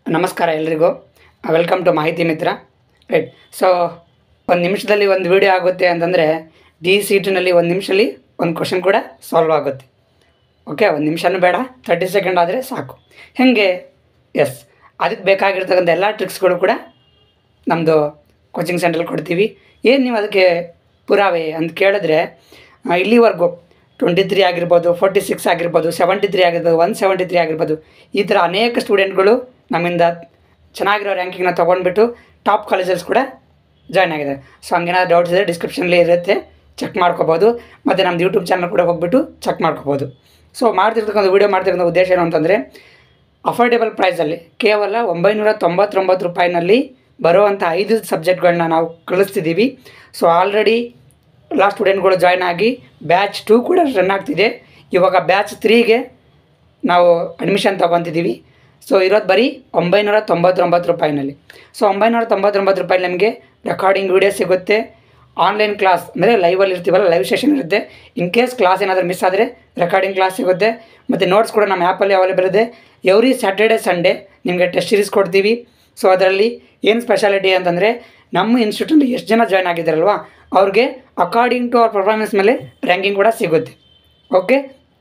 ನಮಸ್ಕಾರ ಎಲ್ರಿಗೂ welcome to ಮಾಹಿತಿ ಮಿತ್ರ ರೈಟ್ ಸೊ ಒಂದು ನಿಮಿಷದಲ್ಲಿ ಒಂದು ವಿಡಿಯೋ ಆಗುತ್ತೆ ಅಂತಂದರೆ ಡಿ ಸಿ ಟಿನಲ್ಲಿ ಒಂದು ನಿಮಿಷದಲ್ಲಿ ಒಂದು ಕ್ವಶನ್ ಕೂಡ ಸಾಲ್ವ್ ಆಗುತ್ತೆ ಓಕೆ ಒಂದು ನಿಮಿಷನೂ ಬೇಡ ತರ್ಟಿ ಸೆಕೆಂಡ್ ಆದರೆ ಸಾಕು ಹೇಗೆ ಎಸ್ ಅದಕ್ಕೆ ಬೇಕಾಗಿರ್ತಕ್ಕಂಥ ಎಲ್ಲ ಟ್ರಿಕ್ಸ್ಗಳು ಕೂಡ ನಮ್ಮದು ಕೋಚಿಂಗ್ ಸೆಂಟ್ರಲ್ಲಿ ಕೊಡ್ತೀವಿ ಏನು ನೀವು ಅದಕ್ಕೆ ಪುರಾವೆ ಅಂತ ಕೇಳಿದ್ರೆ ಆ, ಇಲ್ಲಿವರೆಗೂ ಟ್ವೆಂಟಿ ತ್ರೀ ಆಗಿರ್ಬೋದು ಫೋರ್ಟಿ ಸಿಕ್ಸ್ ಆಗಿರ್ಬೋದು ಸೆವೆಂಟಿ ತ್ರೀ ಆಗಿರ್ಬೋದು ಒನ್ ಸೆವೆಂಟಿ ತ್ರೀ ಆಗಿರ್ಬೋದು ಈ ಥರ ಅನೇಕ ಸ್ಟೂಡೆಂಟ್ಗಳು ನಮ್ಮಿಂದ ಚೆನ್ನಾಗಿರೋ ರ್ಯಾಂಕಿಂಗ್ನ ತೊಗೊಂಡ್ಬಿಟ್ಟು ಟಾಪ್ ಕಾಲೇಜಸ್ ಕೂಡ ಜಾಯ್ನ್ ಆಗಿದೆ ಸೊ ಹಂಗೇನಾದ್ರು ಡೌಟ್ಸ್ ಇದ್ದರೆ ಡಿಸ್ಕ್ರಿಪ್ಷನಲ್ಲಿ ಇರುತ್ತೆ ಚೆಕ್ ಮಾಡ್ಕೋಬೋದು ಮತ್ತು ನಮ್ಮದು ಯೂಟ್ಯೂಬ್ ಚಾನಲ್ ಕೂಡ ಹೋಗ್ಬಿಟ್ಟು ಚೆಕ್ ಮಾಡ್ಕೋಬೋದು ಸೊ ಮಾಡ್ತಿರ್ತಕ್ಕಂಥ ವೀಡಿಯೋ ಮಾಡ್ತಿರ್ತಕ್ಕಂಥ ಉದ್ದೇಶ ಏನು ಅಂತಂದರೆ ಅಫೋರ್ಡೆಬಲ್ ಪ್ರೈಸಲ್ಲಿ ಕೇವಲ ಒಂಬೈನೂರ ತೊಂಬತ್ತೊಂಬತ್ತು ರೂಪಾಯಿನಲ್ಲಿ ಬರುವಂಥ ಐದು ಸಬ್ಜೆಕ್ಟ್ಗಳನ್ನ ನಾವು ಕಳಿಸ್ತಿದ್ದೀವಿ ಸೊ ಆಲ್ರೆಡಿ ಎಲ್ಲ ಸ್ಟೂಡೆಂಟ್ಗಳು ಜಾಯ್ನ್ ಆಗಿ ಬ್ಯಾಚ್ ಟೂ ಕೂಡ ರನ್ ಆಗ್ತಿದೆ ಇವಾಗ ಬ್ಯಾಚ್ ತ್ರೀಗೆ ನಾವು ಅಡ್ಮಿಷನ್ ತೊಗೊತಿದ್ದೀವಿ ಸೊ ಇರೋದು ಬರೀ ಒಂಬೈನೂರ ತೊಂಬತ್ತೊಂಬತ್ತು ರೂಪಾಯಿನಲ್ಲಿ ಸೊ ಒಂಬೈನೂರ ತೊಂಬತ್ತೊಂಬತ್ತು ರೂಪಾಯಿ ನಮಗೆ ರೆಕಾರ್ಡಿಂಗ್ ವಿಡಿಯೋ ಸಿಗುತ್ತೆ ಆನ್ಲೈನ್ ಕ್ಲಾಸ್ ಅಂದರೆ ಲೈವಲ್ಲಿ ಇರ್ತೀವಲ್ಲ ಲೈವ್ ಸೆಷನ್ ಇರುತ್ತೆ ಇನ್ ಕೇಸ್ ಕ್ಲಾಸ್ ಏನಾದರೂ ಮಿಸ್ ಆದರೆ ರೆಕಾರ್ಡಿಂಗ್ ಕ್ಲಾಸ್ ಸಿಗುತ್ತೆ ಮತ್ತು ನೋಟ್ಸ್ ಕೂಡ ನಮ್ಮ ಆ್ಯಪಲ್ಲಿ ಅವೈಲೇಬಲ್ ಇದೆ ಎವ್ರಿ ಸ್ಯಾಟರ್ಡೆ ಸಂಡೇ ನಿಮಗೆ ಟೆಸ್ಟ್ ಸೀರೀಸ್ ಕೊಡ್ತೀವಿ ಸೊ ಅದರಲ್ಲಿ ಏನು ಸ್ಪೆಷಾಲಿಟಿ ಅಂತಂದರೆ ನಮ್ಮ ಇನ್ಸ್ಟಿಟ್ಯೂಟಲ್ಲಿ ಎಷ್ಟು ಜನ ಜಾಯ್ನ್ ಆಗಿದ್ದಾರಲ್ವ ಅವ್ರಿಗೆ ಅಕಾರ್ಡಿಂಗ್ ಟು ಅವ್ರ ಪರ್ಫಾರ್ಮೆನ್ಸ್ ಮೇಲೆ ರ್ಯಾಂಕಿಂಗ್ ಕೂಡ ಸಿಗುತ್ತೆ ಓಕೆ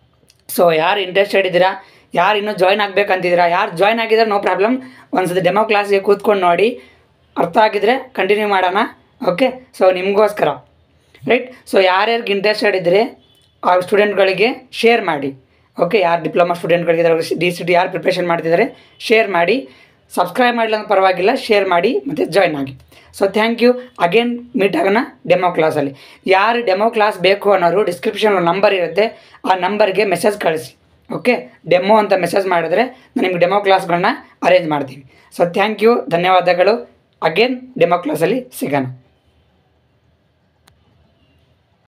ಸೊ ಯಾರು ಇಂಟ್ರೆಸ್ಟೆಡ್ ಇದ್ದೀರಾ ಯಾರು ಇನ್ನೂ ಜಾಯ್ನ್ ಆಗಬೇಕಂತಿದ್ದೀರಾ ಯಾರು ಜಾಯ್ನ್ ಆಗಿದ್ದಾರೆ ನೋ ಪ್ರಾಬ್ಲಮ್ ಒಂದ್ಸತಿ ಡೆಮೋ ಕ್ಲಾಸ್ಗೆ ಕೂತ್ಕೊಂಡು ನೋಡಿ ಅರ್ಥ ಆಗಿದ್ರೆ ಕಂಟಿನ್ಯೂ ಮಾಡೋಣ ಓಕೆ ಸೊ ನಿಮಗೋಸ್ಕರ ರೈಟ್ ಸೊ ಯಾರ್ಯಾರಿಗೆ ಇಂಟ್ರೆಸ್ಟೆಡ್ ಇದ್ದರೆ ಆ ಸ್ಟೂಡೆಂಟ್ಗಳಿಗೆ ಶೇರ್ ಮಾಡಿ ಓಕೆ ಯಾರು ಡಿಪ್ಲೊಮಾ ಸ್ಟೂಡೆಂಟ್ಗಳಿದ್ದಾರೆ ಡಿ ಸಿ ಟಿ ಯಾರು ಪ್ರಿಪ್ರೇಷನ್ ಮಾಡ್ತಿದ್ದಾರೆ ಶೇರ್ ಮಾಡಿ ಸಬ್ಸ್ಕ್ರೈಬ್ ಮಾಡಲಿಲ್ಲ ಅಂದ್ರೆ ಪರವಾಗಿಲ್ಲ ಶೇರ್ ಮಾಡಿ ಮತ್ತು ಜಾಯ್ನ್ ಆಗಿ so thank you again meet ಆಗೋಣ ಡೆಮೋ ಕ್ಲಾಸಲ್ಲಿ ಯಾರು ಡೆಮೋ ಕ್ಲಾಸ್ ಬೇಕು ಅನ್ನೋರು ಡಿಸ್ಕ್ರಿಪ್ಷನ್ ನಂಬರ್ ಇರುತ್ತೆ ಆ ನಂಬರ್ಗೆ ಮೆಸೇಜ್ ಕಳಿಸಿ ಓಕೆ ಡೆಮೋ ಅಂತ ಮೆಸೇಜ್ ಮಾಡಿದ್ರೆ ನಾನು ನಿಮ್ಗೆ ಡೆಮೋ ಕ್ಲಾಸ್ಗಳನ್ನ ಅರೇಂಜ್ ಮಾಡ್ತೀವಿ ಸೊ ಥ್ಯಾಂಕ್ ಯು ಧನ್ಯವಾದಗಳು ಅಗೇನ್ ಡೆಮೋ ಕ್ಲಾಸಲ್ಲಿ ಸಿಗೋಣ